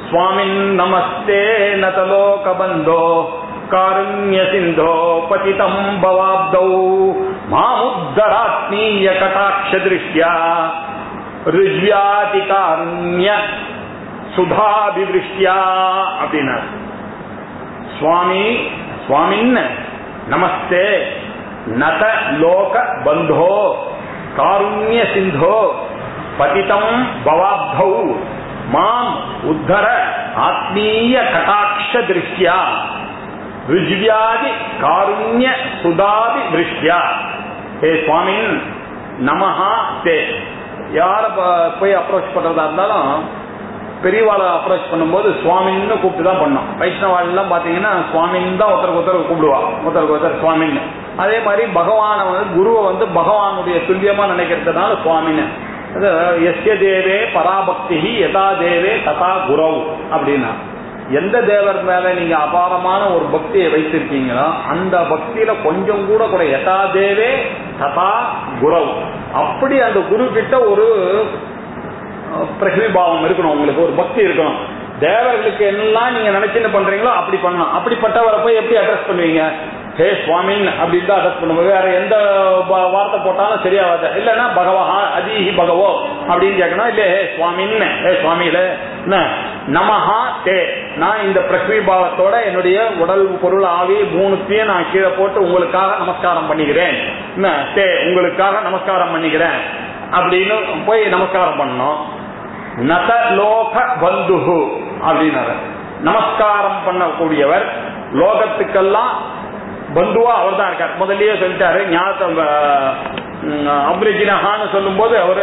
स्वामिन् नमस्ते नतलोकबन्धो कारुण्य सिन्धो पतितम् भवाब्दौ मामुद्धरात्मीय कटाक्ष दृष्ट्या ऋज्व्यातिकारुण्य சுதாபிவிருஷ்டியா அப்படின்னார் சுவாமி சுவாமின் நமஸ்தே நத லோக பந்தோ காருண்ய சிந்தோ பதிதம் பவாப்தௌ மாம் உத்தர ஆத்மீய கட்டாட்ச திருஷ்டியா ருஜ்வியாதி காருண்ய சுதாதி திருஷ்டியா ஹே சுவாமின் நமஹா தே யார போய் அப்ரோச் பண்றதா இருந்தாலும் பெரியவாளை அப்ரோச் பண்ணும்போது சுவாமின்னு கூப்பிட்டு தான் பண்ணோம் வைஷ்ணவாள்லாம் பாத்தீங்கன்னா சுவாமின்னு தான் ஒருத்தருக்கு ஒருத்தர் கூப்பிடுவா ஒருத்தருக்கு ஒருத்தர் சுவாமின்னு அதே மாதிரி பகவானை வந்து குருவை வந்து பகவானுடைய துல்லியமா நினைக்கிறதுனால சுவாமின்னு எஸ்ய தேவே பராபக்தி யதா தேவே ததா குரவ் அப்படின்னா எந்த தேவர் மேல நீங்க அபாரமான ஒரு பக்தியை வைத்திருக்கீங்களோ அந்த பக்தியில கொஞ்சம் கூட கூட யதா தேவே ததா குரவ் அப்படி அந்த குரு கிட்ட ஒரு பிரகிபாவம் இருக்கணும் உங்களுக்கு ஒரு பக்தி இருக்கணும் தேவர்களுக்கு எல்லாம் நீங்க நினைச்சுன்னு பண்றீங்களோ அப்படி பண்ணலாம் அப்படிப்பட்டவரை போய் எப்படி அட்ரஸ் பண்ணுவீங்க ஹே சுவாமின் அப்படின்னு தான் அட்ரஸ் பண்ணுவோம் வேற எந்த வார்த்தை போட்டாலும் சரியாவாது இல்லைன்னா பகவஹா அதிஹி பகவோ அப்படின்னு கேட்கணும் இல்ல ஹே சுவாமின் ஹே சுவாமியில என்ன நமஹா தே நான் இந்த பிரகிபாவத்தோட என்னுடைய உடல் பொருள் ஆவி மூணுத்தையும் நான் கீழே போட்டு உங்களுக்காக நமஸ்காரம் பண்ணிக்கிறேன் என்ன தே உங்களுக்காக நமஸ்காரம் பண்ணிக்கிறேன் அப்படின்னு போய் நமஸ்காரம் பண்ணோம் நத லோக பந்துகு அப்படின்னாரு நமஸ்காரம் பண்ணக்கூடியவர் லோகத்துக்கெல்லாம் பந்துவா அவர் தான் இருக்கார் முதல்லயே சொல்லிட்டாரு ஞாபக அப்ரிஜினஹான்னு சொல்லும் போது அவரு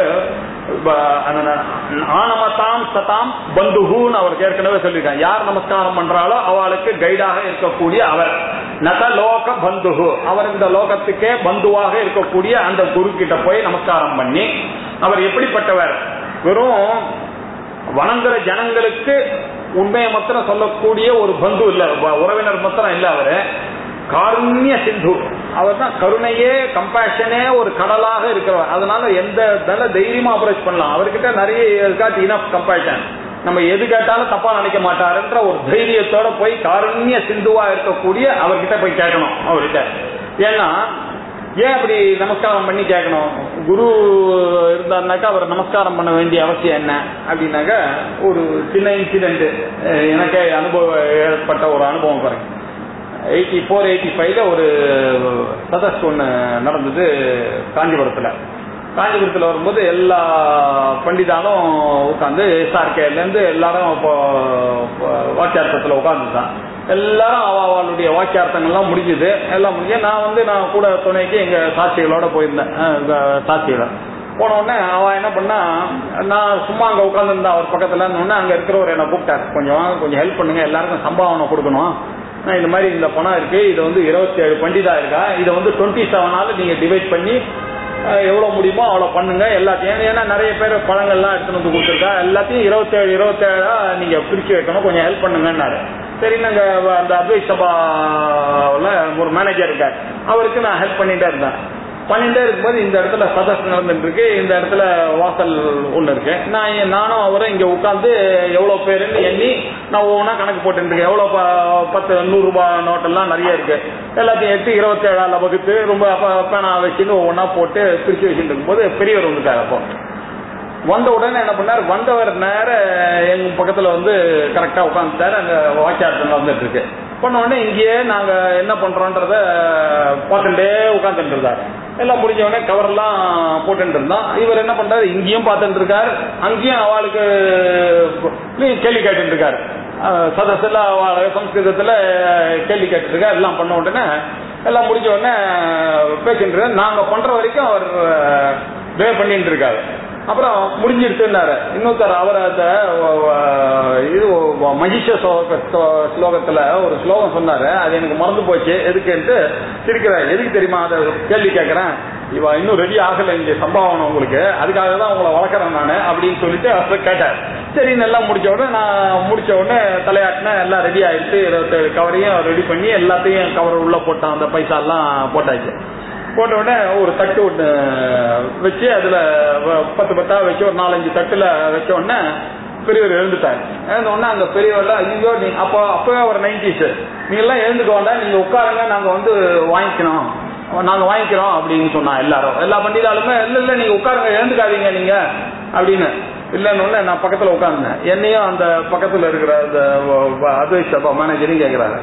ஆனமதாம் சதாம் பந்துகுன்னு அவர் ஏற்கனவே சொல்லியிருக்காங்க யார் நமஸ்காரம் பண்றாலோ அவளுக்கு கைடாக இருக்கக்கூடிய அவர் நத லோக பந்துகு அவர் இந்த லோகத்துக்கே பந்துவாக இருக்கக்கூடிய அந்த குரு கிட்ட போய் நமஸ்காரம் பண்ணி அவர் எப்படிப்பட்டவர் வெறும் வணங்குற ஜனங்களுக்கு உண்மையை மாத்திரம் சொல்லக்கூடிய ஒரு பந்து இல்ல உறவினர் மாத்திரம் இல்ல அவரு காருண்ய சிந்து அவர் தான் கருணையே கம்பேஷனே ஒரு கடலாக இருக்கிறவர் அதனால எந்த நல்ல தைரியமா அப்ரோச் பண்ணலாம் அவர்கிட்ட நிறைய காட் இனஃப் கம்பேஷன் நம்ம எது கேட்டாலும் தப்பா நினைக்க மாட்டாருன்ற ஒரு தைரியத்தோட போய் காருண்ய சிந்துவா இருக்கக்கூடிய அவர்கிட்ட போய் கேட்கணும் அவர்கிட்ட ஏன்னா ஏன் அப்படி நமஸ்காரம் பண்ணி கேட்கணும் குரு இருந்தாருனாக்கா அவர் நமஸ்காரம் பண்ண வேண்டிய அவசியம் என்ன அப்படின்னாக்கா ஒரு சின்ன இன்சிடென்ட் எனக்கே அனுபவம் ஏற்பட்ட ஒரு அனுபவம் பாருங்க எயிட்டி ஃபோர் எயிட்டி ஃபைவ்ல ஒரு சதஸ் ஒன்று நடந்தது காஞ்சிபுரத்தில் காஞ்சிபுரத்தில் வரும்போது எல்லா பண்டிதாலும் உட்காந்து எஸ்ஆர்கேலேருந்து எல்லாரும் இப்போ வாக்கியார்த்தத்தில் உட்காந்துதான் எல்லாரும் அவ அவளுடைய வாக்கியார்த்தங்கள்லாம் முடிஞ்சுது எல்லாம் முடிஞ்சு நான் வந்து நான் கூட துணைக்கு எங்க சாட்சிகளோட போயிருந்தேன் சாட்சிகளை போன உடனே அவன் என்ன பண்ணா நான் சும்மா அங்க உட்காந்துருந்தா அவர் பக்கத்துல உடனே அங்க இருக்கிறவர் என்ன கூப்பிட்டார் கொஞ்சம் கொஞ்சம் ஹெல்ப் பண்ணுங்க எல்லாருக்கும் சம்பாவனை கொடுக்கணும் நான் இந்த மாதிரி இந்த பணம் இருக்கு இது வந்து இருபத்தி ஏழு பண்டிதா இருக்கா இதை வந்து டுவெண்ட்டி செவனால நீங்க டிவைட் பண்ணி எவ்வளவு முடியுமோ அவ்வளவு பண்ணுங்க எல்லாத்தையும் ஏன்னா நிறைய பேர் பழங்கள்லாம் எடுத்துட்டு வந்து கொடுத்துருக்கா எல்லாத்தையும் இருபத்தேழு இருபத்தேழா நீங்க பிரிச்சு வைக்கணும் கொஞ்சம் ஹெல்ப் பண்ணுங்கன்னாரு சரி நாங்க அந்த அத்வைத் சபாவில் ஒரு மேனேஜர் இருக்கார் அவருக்கு நான் ஹெல்ப் பண்ணிட்டே இருந்தேன் பண்ணிட்டே இருக்கும்போது இந்த இடத்துல சதஸ் நடந்துட்டு இருக்கு இந்த இடத்துல வாசல் ஒண்ணு இருக்கு நான் நானும் அவரும் இங்க உட்காந்து எவ்வளவு பேருன்னு எண்ணி நான் ஒவ்வொன்றா கணக்கு போட்டு இருக்கேன் எவ்வளவு பத்து நூறு ரூபாய் நோட்டெல்லாம் நிறைய இருக்கு எல்லாத்தையும் எடுத்து இருபத்தி ஏழால வகுத்து ரொம்ப பேனா வச்சுன்னு ஒவ்வொன்றா போட்டு பிரிச்சு வச்சுட்டு இருக்கும்போது பெரியவர் வந்துட்டார் அப்போ வந்த உடனே என்ன பண்ணார் வந்தவர் நேர எங்க பக்கத்துல வந்து கரெக்டா உட்காந்துட்டாரு அங்க வாக்கியார்த்தம் நடந்துட்டு இருக்கு பண்ண உடனே இங்கேயே நாங்க என்ன பண்றோன்றத பார்த்துட்டே உட்காந்துட்டு இருந்தாரு எல்லாம் முடிஞ்ச உடனே கவர் எல்லாம் போட்டுட்டு இருந்தான் இவர் என்ன பண்றாரு இங்கேயும் பார்த்துட்டு இருக்காரு அங்கேயும் அவளுக்கு கேள்வி கேட்டு இருக்காரு சதஸ்ல அவள் சம்ஸ்கிருதத்துல கேள்வி கேட்டு இருக்காரு எல்லாம் பண்ண உடனே எல்லாம் முடிஞ்ச உடனே பேசிட்டு நாங்க பண்ற வரைக்கும் அவர் வே பண்ணிட்டு இருக்காரு அப்புறம் முடிஞ்சிருச்சுன்னாரு இன்னொருத்தர் அவர் அந்த இது மகிஷ ஸ்லோகத்துல ஒரு ஸ்லோகம் சொன்னாரு அது எனக்கு மறந்து போச்சு எதுக்குன்ட்டு சிரிக்கிறார் எதுக்கு தெரியுமா அதை கேள்வி கேட்கறேன் இவ இன்னும் ரெடி ஆகல இங்க சம்பாவனை உங்களுக்கு அதுக்காக தான் உங்களை வளர்க்குறேன் நான் அப்படின்னு சொல்லிட்டு அவர் கேட்டார் சரி எல்லாம் முடிச்ச உடனே நான் முடிச்ச உடனே தலையாட்டினேன் எல்லாம் ரெடி ஆயிடுச்சு இருபத்தேழு கவரையும் ரெடி பண்ணி எல்லாத்தையும் கவர் உள்ள போட்டான் அந்த பைசா எல்லாம் போட்டாச்சு போட்ட உடனே ஒரு தட்டு ஒன்று வச்சு அதுல பத்து பத்தா வச்சு ஒரு நாலஞ்சு தட்டுல வச்ச உடனே பெரியவர் எழுந்துட்டாரு எழுந்த உடனே அங்க பெரியவர்லாம் ஐயோ நீ அப்போ அப்பவே அவர் நைன்டிஸ் நீங்க எல்லாம் எழுந்துக்க வேண்டாம் நீங்க உட்காருங்க நாங்க வந்து வாங்கிக்கணும் நாங்க வாங்கிக்கிறோம் அப்படின்னு சொன்னா எல்லாரும் எல்லா பண்டிதாலுமே இல்ல இல்ல நீங்க உட்காருங்க எழுந்துக்காதீங்க நீங்க அப்படின்னு இல்லைன்னு உடனே நான் பக்கத்துல உட்கார்ந்தேன் என்னையும் அந்த பக்கத்துல இருக்கிற அந்த அட்வைஸ் சபா மேனேஜரையும் கேட்கிறாரு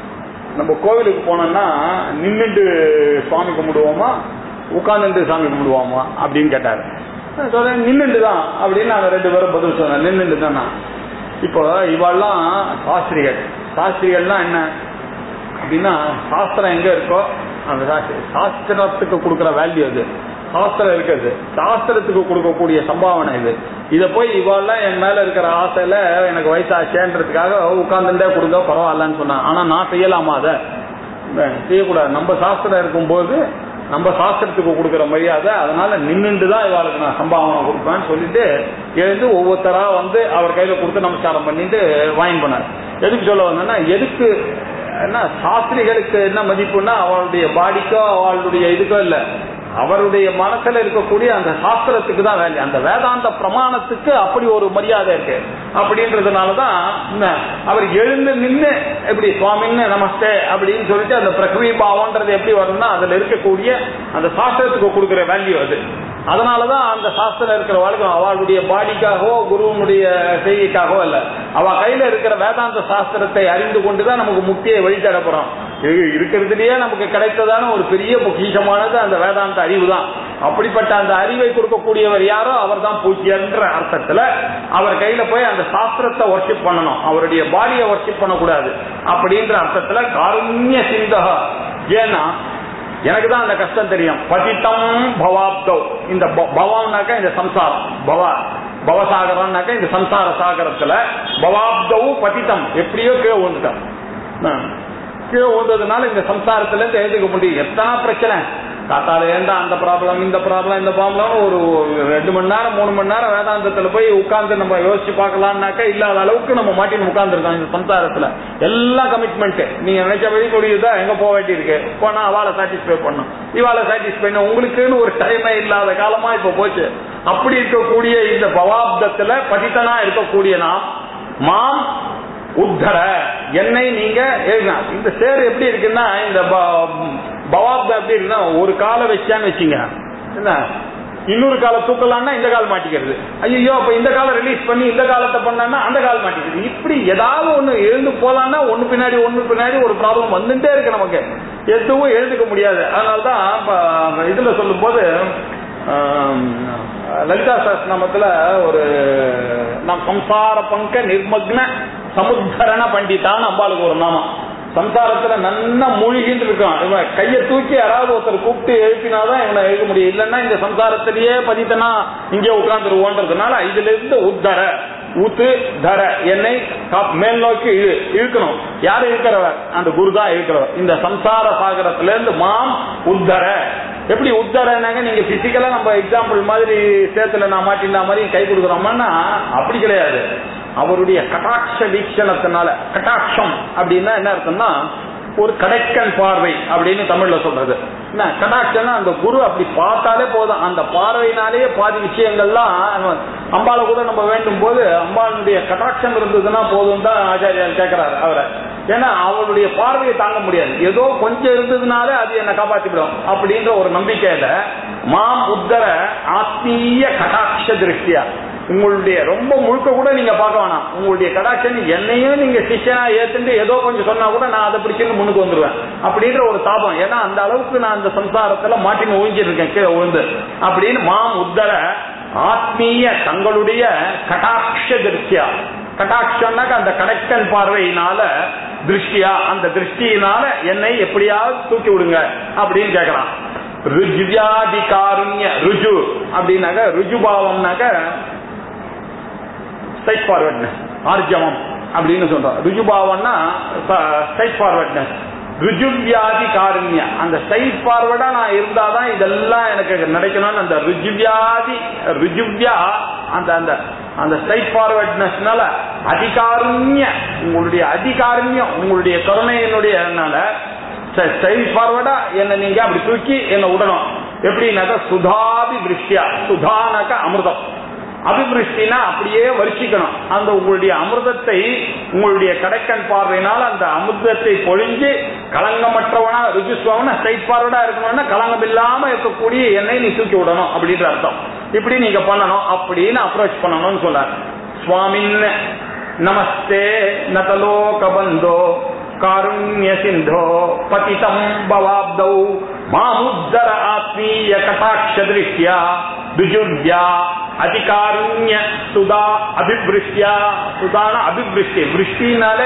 நம்ம கோவிலுக்கு போனோம்னா நின்னுட்டு சுவாமி கும்பிடுவோமா உட்கார்ந்துட்டு சாமி கும்பிடுவோமா அப்படின்னு கேட்டாரு நான் சொல்றேன் நின்னுட்டு தான் அப்படின்னு நாங்க ரெண்டு பேரும் பதில் சொன்னேன் நின்னுட்டு தான் நான். இப்போ இவாள்லாம் சாஸ்திரிகள் சாஸ்திரிகள்னா என்ன அப்படின்னா சாஸ்திரம் எங்க இருக்கோ அந்த சாஸ்திர- சாஸ்திரத்துக்கு கொடுக்கிற வேல்யூ அது சாஸ்திரம் இருக்கிறது சாஸ்திரத்துக்கு கொடுக்கக்கூடிய சம்பாவனை இது இத போய் இவாள்லாம் என் மேல இருக்கிற ஆசையில எனக்கு வயசாச்சேன்றதுக்காக உட்கார்ந்துட்டே கொடுங்க பரவாயில்லன்னு சொன்னான் ஆனா நான் செய்யலாமா அதை செய்யக்கூடாது நம்ம சாஸ்திரம் இருக்கும்போது நம்ம சாஸ்திரத்துக்கு கொடுக்கிற மரியாதை அதனால நின்னுட்டு தான் இவாளுக்கு நான் சம்பாவனை கொடுப்பேன்னு சொல்லிட்டு எழுந்து ஒவ்வொருத்தரா வந்து அவர் கையில கொடுத்து நமஸ்காரம் பண்ணிட்டு வாங்கி போனார் எதுக்கு சொல்ல வந்தேன்னா எதுக்கு என்ன சாஸ்திரிகளுக்கு என்ன மதிப்புன்னா அவளுடைய பாடிக்கோ அவளுடைய இதுக்கோ இல்ல அவருடைய மனசுல இருக்கக்கூடிய அந்த சாஸ்திரத்துக்கு தான் வேல்யூ அந்த வேதாந்த பிரமாணத்துக்கு அப்படி ஒரு மரியாதை இருக்கு அப்படின்றதுனாலதான் என்ன, அவர் எழுந்து நின்னு எப்படி சுவாமின்னு நமஸ்தே அப்படின்னு சொல்லிட்டு அந்த பிரகிருதி பாவம்ன்றது எப்படி வரும்னா அதுல இருக்கக்கூடிய அந்த சாஸ்திரத்துக்கு கொடுக்கிற வேல்யூ அது அதனாலதான் அந்த சாஸ்திரம் இருக்கிற வாழ்க்கை அவளுடைய பாடிக்காகவோ குருவனுடைய செய்கைக்காகவோ இல்ல அவ கையில இருக்கிற வேதாந்த சாஸ்திரத்தை அறிந்து கொண்டுதான் நமக்கு முக்தியை வழித்தர போறோம் இது இருக்கிறதுலயே நமக்கு கிடைத்ததான ஒரு பெரிய பொக்கிஷமானது அந்த வேதாந்த அறிவு தான் அப்படிப்பட்ட அந்த அறிவை கொடுக்கக்கூடியவர் யாரோ அவர் தான் பூஜ்யன்ற அர்த்தத்துல அவர் கையில போய் அந்த சாஸ்திரத்தை ஒர்ஷிப் பண்ணணும் அவருடைய பாடியை ஒர்ஷிப் பண்ணக்கூடாது அப்படின்ற அர்த்தத்துல காருண்ய சிந்தகா ஏன்னா எனக்கு தான் அந்த கஷ்டம் தெரியும் பதித்தம் பவாப்தோ இந்த ப- பவம்னாக்கா இந்த சம்சாரம் பவா பவசாகரம்னாக்கா இந்த சம்சார சாகரத்துல பவாப்தவு பதித்தம் எப்படியோ கீழே விழுந்துட்டான் ஆ. கீழே விழுந்ததுனால இந்த சம்சாரத்துல இருந்து எழுதுக்க முடியும் எத்தனை பிரச்சனை காத்தால ஏண்டா அந்த ப்ராப்ளம் இந்த ப்ராப்ளம் இந்த ப்ராப்ளம் ஒரு ரெண்டு மணி நேரம் மூணு மணி நேரம் வேதாந்தத்துல போய் உட்கார்ந்து நம்ம யோசிச்சு பார்க்கலாம்னாக்கா இல்லாத அளவுக்கு நம்ம மாட்டின்னு உட்கார்ந்துருக்கோம் இந்த சம்சாரத்துல எல்லாம் கமிட்மெண்ட் நீங்க நினைச்சபடி முடியுதா எங்க போக வேண்டியிருக்கு போனா அவளை சாட்டிஸ்ஃபை பண்ணும் இவாளை சாட்டிஸ்ஃபை பண்ண உங்களுக்குன்னு ஒரு டைமே இல்லாத காலமா இப்ப போச்சு அப்படி இருக்கக்கூடிய இந்த பவாப்தத்துல பதித்தனா இருக்கக்கூடிய நாம் மாம் உத்தர என்னை நீங்க எழுதினா இந்த சேர் எப்படி இருக்குன்னா இந்த ப- பவாப்தம் எப்படி இருக்குன்னா ஒரு காலை வச்சான்னு வச்சுங்க என்ன இன்னொரு காலை தூக்கலாம்னா இந்த கால் மாட்டிக்கிறது ஐயோ அப்ப இந்த காலை ரிலீஸ் பண்ணி இந்த காலத்தை பண்ணான்னா அந்த கால் மாட்டிக்கிறது இப்படி ஏதாவது ஒண்ணு எழுந்து போலான்னா ஒண்ணு பின்னாடி ஒண்ணு பின்னாடி ஒரு ப்ராப்ளம் வந்துட்டே இருக்கு நமக்கு எதுவும் எழுதுக்க முடியாது அதனாலதான் இப்ப இதுல சொல்லும் போது ஆம், லலிதா சாஸ்திரநாமத்துல ஒரு நம் சம்சார பங்க நிர்மக்ன சமுத்தரண பண்டிதான்னு அம்பாளுக்கு ஒரு நாமம் சம்சாரத்துல நன்னா மூழ்கிட்டு இருக்கான் இவன் கையை தூக்கி யாராவது ஒருத்தர் கூப்பிட்டு எழுப்பினாதான் இவனை எழுத முடியும் இல்லைன்னா இந்த சம்சாரத்திலேயே பதித்தனா இங்கே உட்கார்ந்துருவோன்றதுனால இதுல இருந்து உத்தர ஊத்து தர என்னை கா- மேல் நோக்கி இழு இழுக்கணும் யார் இழுக்கிறவர் அந்த குரு தான் இழுக்கிறவர் இந்த சம்சார சாகரத்துல இருந்து மாம் உத்தர எப்படி உத்தரனாங்க நீங்க பிசிக்கலா நம்ம எக்ஸாம்பிள் மாதிரி சேத்துல நான் மாட்டினா மாதிரி கை கொடுக்குறோம்னா அப்படி கிடையாது அவருடைய கட்டாட்ச வீக்ஷணத்தினால கட்டாட்சம் அப்படின்னா என்ன அர்த்தம்னா ஒரு கடைக்கன் பார்வை அப்படின்னு தமிழ்ல சொல்றது என்ன கடாட்சம்னா அந்த குரு அப்படி பார்த்தாலே போதும் அந்த பார்வையினாலேயே பாதி விஷயங்கள்லாம் அம்பாளை கூட நம்ம வேண்டும் போது அம்பாளுடைய கடாட்சம் இருந்ததுன்னா போதும் தான் ஆச்சாரியார் கேட்கிறாரு அவரை ஏன்னா அவளுடைய பார்வையை தாங்க முடியாது ஏதோ கொஞ்சம் இருந்ததுனாலே அது என்னை காப்பாத்திவிடும் அப்படின்ற ஒரு நம்பிக்கையில மாம் உத்தர ஆத்மீய கடாட்ச திருஷ்டியா உங்களுடைய ரொம்ப முழுக்க கூட நீங்க பார்க்க வேணாம் உங்களுடைய கடாட்சம் என்னையும் நீங்க சிஷ்யனா ஏத்துட்டு ஏதோ கொஞ்சம் சொன்னா கூட நான் அதை பிடிச்சிருந்து முன்னுக்கு வந்துருவேன் அப்படின்ற ஒரு தாபம் ஏன்னா அந்த அளவுக்கு நான் அந்த சம்சாரத்துல மாட்டின்னு ஒழிஞ்சிருக்கேன் கீழே விழுந்து அப்படின்னு மாம் உத்தர ஆத்மீய தங்களுடைய கடாட்ச திருஷ்டியா கடாட்சம்னாக்க அந்த கடைக்கன் பார்வையினால திருஷ்டியா அந்த திருஷ்டியினால என்னை எப்படியாவது தூக்கி விடுங்க அப்படின்னு கேக்குறான் ருஜ்வியாதிகாருண்ய ருஜு அப்படின்னாக்க ருஜுபாவம்னாக்க ஸ்ட்ரைட் ஃபார்வர்ட்னஸ் ஆர்ஜவம் அப்படின்னு சொல்றோம் ருஜுபாவம்னா ஸ்ட்ரைட் ஃபார்வர்ட்னஸ் ருஜுவியாதி காருண்ய அந்த ஸ்ட்ரைட் ஃபார்வர்டா நான் இருந்தாதான் இதெல்லாம் எனக்கு நடக்கணும்னு அந்த ருஜுவியாதி ருஜுவியா அந்த அந்த அந்த ஸ்ட்ரைட் ஃபார்வர்ட்னஸ்னால அதிகாருண்ய உங்களுடைய அதிகாருண்யம் உங்களுடைய கருணையினுடைய ஸ்டைல் ஃபார்வர்டா என்ன நீங்க அப்படி தூக்கி என்ன விடணும் எப்படின்னாக்கா சுதாபி திருஷ்டியா சுதானாக்கா அமிர்தம் அபிவிருஷ்டினா அப்படியே வருஷிக்கணும் அந்த உங்களுடைய அமிர்தத்தை உங்களுடைய கடைக்கண் பார்வையினால் அந்த அமிர்தத்தை பொழிஞ்சு களங்கமற்றவனா ருஜுஸ்வவனா ஸ்ட்ரைட் ஃபார்வர்டா இருக்கணும்னா களங்கம் இல்லாம இருக்கக்கூடிய எண்ணெய் நீ தூக்கி விடணும் அப்படின்ற அர்த்தம் இப்படி நீங்க பண்ணணும் அப்படின்னு அப்ரோச் பண்ணணும்னு சொல்றாரு சுவாமின் நமஸ்தே நதலோக பந்தோ காருண்ய சிந்தோ பதிதம் பவாப்தௌ மாமுத்தர ஆத்மீய கட்டாட்ச திருஷ்யா துஜுர்யா அதிகாருண்ய சுதா அபிவிருஷ்யா சுதான அபிவிருஷ்டி விருஷ்டினால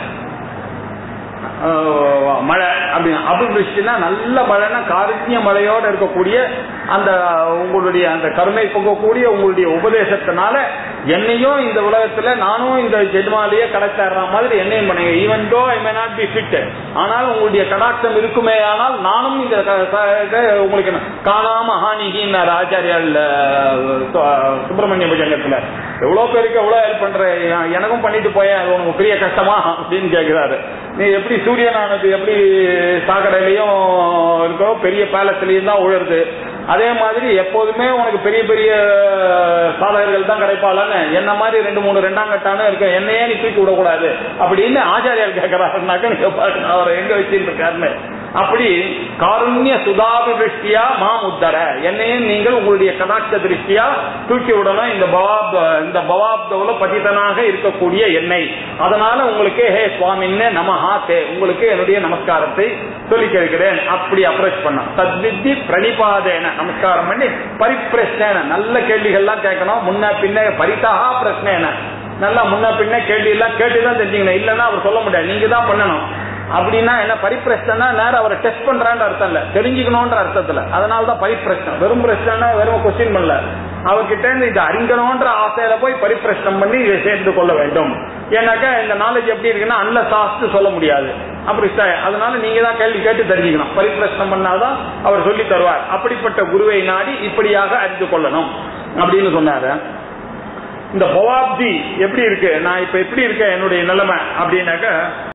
ஆஹ், மழை அப்படின்னு அபிவிருஷ்டினா நல்ல மழைன்னா காருண்ய மழையோட இருக்கக்கூடிய அந்த உங்களுடைய அந்த கருணை பொங்கக்கூடிய உங்களுடைய உபதேசத்தினால என்னையும் இந்த உலகத்துல நானும் இந்த ஜென்மாலேயே கடைச்சாடுற மாதிரி என்னையும் பண்ணுங்க even though I may not be fit ஆனால் உங்களுடைய கடாட்சம் இருக்குமே ஆனால் நானும் இந்த க- க- இதை உங்களுக்கு என்ன, காணாம ஹானிகின்னார் ஆச்சாரியால் சுப்பிரமணிய புஜங்கத்துல எவ்வளவு பேருக்கு எவ்வளவு ஹெல்ப் பண்ற எ- எனக்கும் பண்ணிட்டு போயேன் அது உனக்கு பெரிய கஷ்டமா அப்படின்னு கேக்குறாரு நீ எப்படி சூரியனானது எப்படி சாக்கடையிலையும் இருக்கோ பெரிய பேலஸ்லயும் தான் உழருது அதே மாதிரி எப்போதுமே உனக்கு பெரிய பெரிய சாதகர்கள் தான் கிடைப்பாளன்னு என்ன மாதிரி ரெண்டு மூணு ரெண்டாம் கட்டானு இருக்கு என்னையே நீ தூக்கி விடக்கூடாது அப்படின்னு ஆச்சாரியார் கேட்கிறாருனாக்க நீங்க பாருங்க அவரை எங்க வச்சுட்டு இருக்காருன்னு அப்படி காருண்ய சுதாபி திருஷ்டியா மாம் உத்தர என்னையும் நீங்கள் உங்களுடைய கடாட்ச திருஷ்டியா தூக்கி விடணும் இந்த பவாப் இந்த பவாப்தவுல பதிதனாக இருக்கக்கூடிய எண்ணெய் அதனால உங்களுக்கு ஹே சுவாமின்னு நமஹா தே உங்களுக்கு என்னுடைய நமஸ்காரத்தை சொல்லி கேட்கிறேன் அப்படி அப்ரோச் பண்ண தத்வித்தி பிரணிபாதேன நமஸ்காரம் பண்ணி பரிப்பிரஷ்னேன நல்ல கேள்விகள்லாம் கேட்கணும் முன்ன பின்ன பரிதா பிரச்சனை நல்லா முன்ன பின்ன கேள்வி எல்லாம் கேட்டுதான் தெரிஞ்சுக்கணும் இல்லைன்னா அவர் சொல்ல முடியாது நீங்க தான் பண்ணணும் அப்படின்னா என்ன பரிப்பிரச்சனை நேரம் அவரை டெஸ்ட் பண்றான்ற அர்த்தம் இல்ல தெரிஞ்சுக்கணும்ன்ற அர்த்தத்துல அதனால தான் பரிப்பிரச்சனை வெறும் பிரச்சனை வெறும் கொஸ்டின் பண்ணல அவர்கிட்ட இருந்து இது அறிஞணும்ன்ற ஆசையில போய் பரிப்பிரச்சனம் பண்ணி இதை சேர்ந்து கொள்ள வேண்டும் ஏன்னாக்கா இந்த நாலேஜ் எப்படி இருக்குன்னா அன்ல சாஸ்து சொல்ல முடியாது அப்படி ச- அதனால நீங்க தான் கேள்வி கேட்டு தெரிஞ்சுக்கணும் பரிப்பிரச்சனம் பண்ணாதான் அவர் சொல்லி தருவார் அப்படிப்பட்ட குருவை நாடி இப்படியாக அறிந்து கொள்ளணும் அப்படின்னு சொன்னாரு இந்த பவாப்தி எப்படி இருக்கு நான் இப்ப எப்படி இருக்கேன் என்னுடைய நிலைமை அப்படின்னாக்க